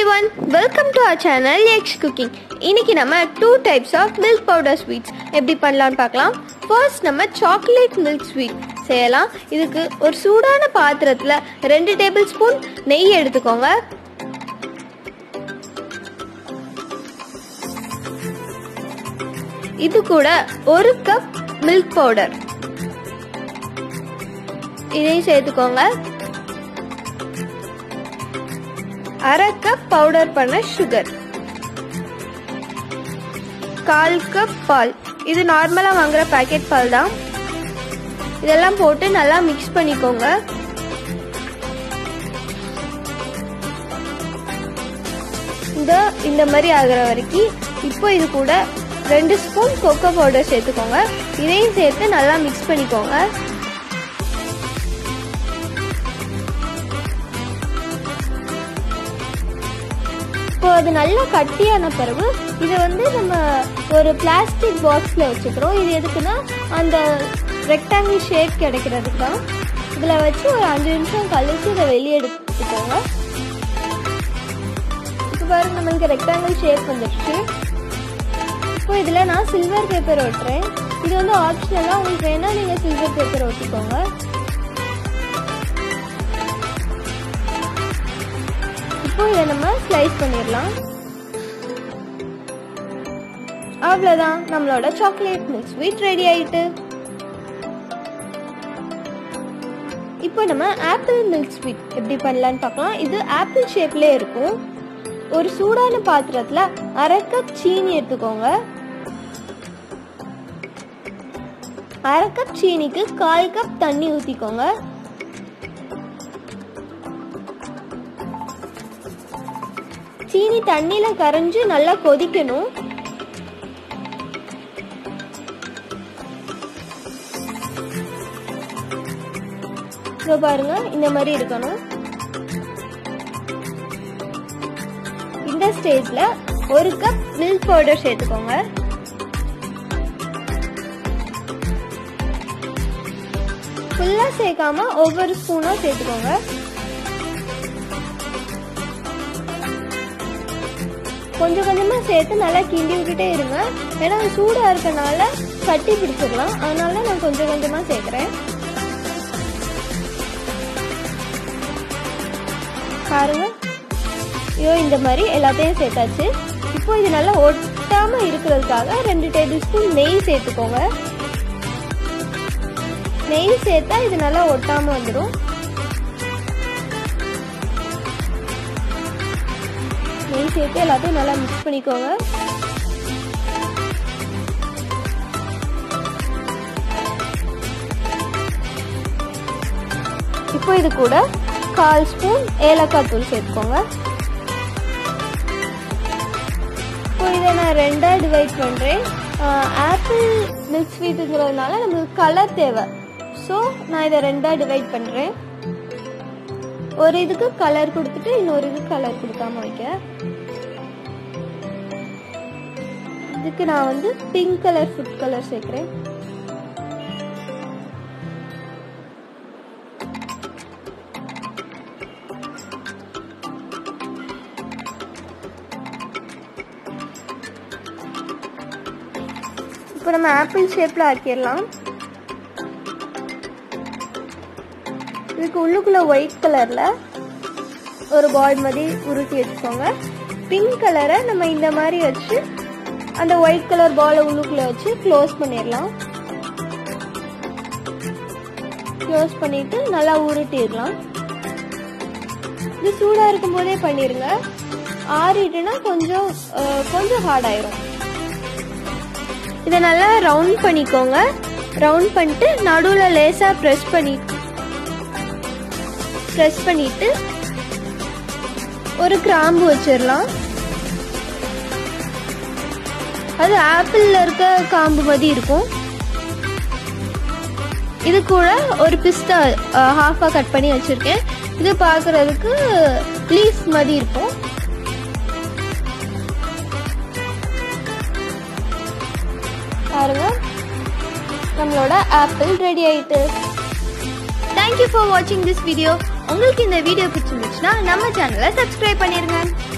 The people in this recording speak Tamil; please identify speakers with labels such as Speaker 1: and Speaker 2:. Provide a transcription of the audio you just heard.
Speaker 1: every everyone welcome to our channel X cooking இன்னைக்கு நம்ம two types of milk powder sweets எப்படி பண்ணலாம்னு பார்க்கலாம் ஃபர்ஸ்ட் நம்ம சாக்லேட் மில்க் ஸ்வீட் செய்யலாம் இதுக்கு ஒரு சூடான பாத்திரத்தில் ரெண்டு டேபிள் ஸ்பூன் நெய் எடுத்துக்கோங்க இது கூட ஒரு கப் மில்க் பவுடர் இதையும் சேர்த்துக்கோங்க அரை கப் பவுடர் பண்ண சுகர் கால் கப் பால் இது நார்மலாக வாங்குற பேக்கெட் பால் தான் இதெல்லாம் போட்டு நல்லா மிக்ஸ் பண்ணிக்கோங்க இந்த இந்த மாதிரி ஆகிற வரைக்கும் இப்போ இது கூட ரெண்டு ஸ்பூன் கொக்கோ பவுடர் சேர்த்துக்கோங்க இதையும் சேர்த்து நல்லா மிக்ஸ் பண்ணிக்கோங்க இப்போ அது நல்லா கட்டியான பிறகு இதை வந்து நம்ம ஒரு பிளாஸ்டிக் பாக்ஸில் வச்சுக்கிறோம் இது எதுக்குன்னா அந்த ரெக்டாங்கிள் ஷேப் கிடைக்கிறதுக்கு தான் இதில் வச்சு ஒரு அஞ்சு நிமிஷம் கழிச்சு இதை வெளியே எடுத்துக்கோங்க இப்போ பாருங்க நம்மளுக்கு ரெக்டாங்கிள் ஷேப் வந்துடுச்சு இப்போ இதில் நான் சில்வர் பேப்பர் ஒட்டுறேன் இது வந்து ஆப்ஷனலாக உங்களுக்கு வேணால் நீங்கள் சில்வர் பேப்பர் ஒட்டிக்கோங்க இப்போ இதை நம்ம ஸ்லைஸ் பண்ணிடலாம் அவ்வளோதான் நம்மளோட சாக்லேட் மில்க் ஸ்வீட் ரெடி ஆயிட்டு இப்போ நம்ம ஆப்பிள் மில்க் ஸ்வீட் எப்படி பண்ணலான்னு பார்க்கலாம் இது ஆப்பிள் ஷேப்லேயே இருக்கும் ஒரு சூடான பாத்திரத்தில் அரை கப் சீனி எடுத்துக்கோங்க அரை கப் சீனிக்கு கால் கப் தண்ணி ஊற்றிக்கோங்க சீனி தண்ணியில கரைஞ்சு நல்லா கொதிக்கணும் இதோ பாருங்க இந்த மாதிரி இருக்கணும் இந்த ஸ்டேஜ்ல ஒரு கப் மில்க் பவுடர் சேர்த்துக்கோங்க ஃபுல்லா சேர்க்காம ஒவ்வொரு ஸ்பூனும் சேர்த்துக்கோங்க கொஞ்சம் கொஞ்சமா சேர்த்து நல்லா கிண்டி விட்டுட்டே இருங்க ஏன்னா சூடா இருக்கனால கட்டி பிடிச்சிடலாம் அதனால நான் கொஞ்சம் கொஞ்சமா சேர்க்கிறேன் பாருங்க ஐயோ இந்த மாதிரி எல்லாத்தையும் சேர்த்தாச்சு இப்போ இது நல்லா ஒட்டாம இருக்கிறதுக்காக ரெண்டு டேபிள் ஸ்பூன் நெய் சேர்த்துக்கோங்க நெய் சேர்த்தா இது நல்லா ஒட்டாம வந்துடும் நெய் சேர்த்து எல்லாத்தையும் நல்லா மிக்ஸ் பண்ணிக்கோங்க இப்போ இது கூட கால் ஸ்பூன் ஏலக்காய் தூள் சேர்த்துக்கோங்க இப்போ இதை நான் ரெண்டாக டிவைட் பண்ணுறேன் ஆப்பிள் மில்க் ஸ்வீட்டுங்கிறதுனால நம்மளுக்கு கலர் தேவை ஸோ நான் இதை ரெண்டாக டிவைட் பண்ணுறேன் ஒரு இதுக்கு கலர் கொடுத்துட்டு இன்னொரு இதுக்கு கலர் கொடுக்காம வைக்க இதுக்கு நான் வந்து பிங்க் கலர் ஃபுட் கலர் சேர்க்கிறேன் இப்போ நம்ம ஆப்பிள் ஷேப்ல ஆக்கிடலாம் இதுக்கு உள்ளுக்குள்ள ஒயிட் கலர்ல ஒரு பால் மாதிரி உருட்டி வச்சுக்கோங்க பிங்க் கலரை நம்ம இந்த மாதிரி வச்சு அந்த ஒயிட் கலர் பாலை உள்ளுக்குள்ள வச்சு க்ளோஸ் பண்ணிடலாம் க்ளோஸ் பண்ணிட்டு நல்லா உருட்டிடலாம் இது சூடா இருக்கும் போதே பண்ணிருங்க ஆறிட்டுனா கொஞ்சம் கொஞ்சம் ஹார்ட் ஆயிரும் இதை நல்லா ரவுண்ட் பண்ணிக்கோங்க ரவுண்ட் பண்ணிட்டு நடுவில் லேசாக ப்ரெஸ் பண்ணி ப்ரெஸ் பண்ணிட்டு ஒரு கிராம்பு வச்சிடலாம் அது ஆப்பிளில் இருக்க காம்பு மாதிரி இருக்கும் இது கூட ஒரு பிஸ்தா ஹாஃபாக கட் பண்ணி வச்சுருக்கேன் இது பார்க்குறதுக்கு லீஃப் மாதிரி இருக்கும் பாருங்க நம்மளோட ஆப்பிள் ரெடி ஆயிட்டு தேங்க்யூ ஃபார் வாட்சிங் திஸ் வீடியோ உங்களுக்கு இந்த வீடியோ பிடிச்சிருந்துச்சுன்னா நம்ம சேனலை சப்ஸ்கிரைப் பண்ணிருங்க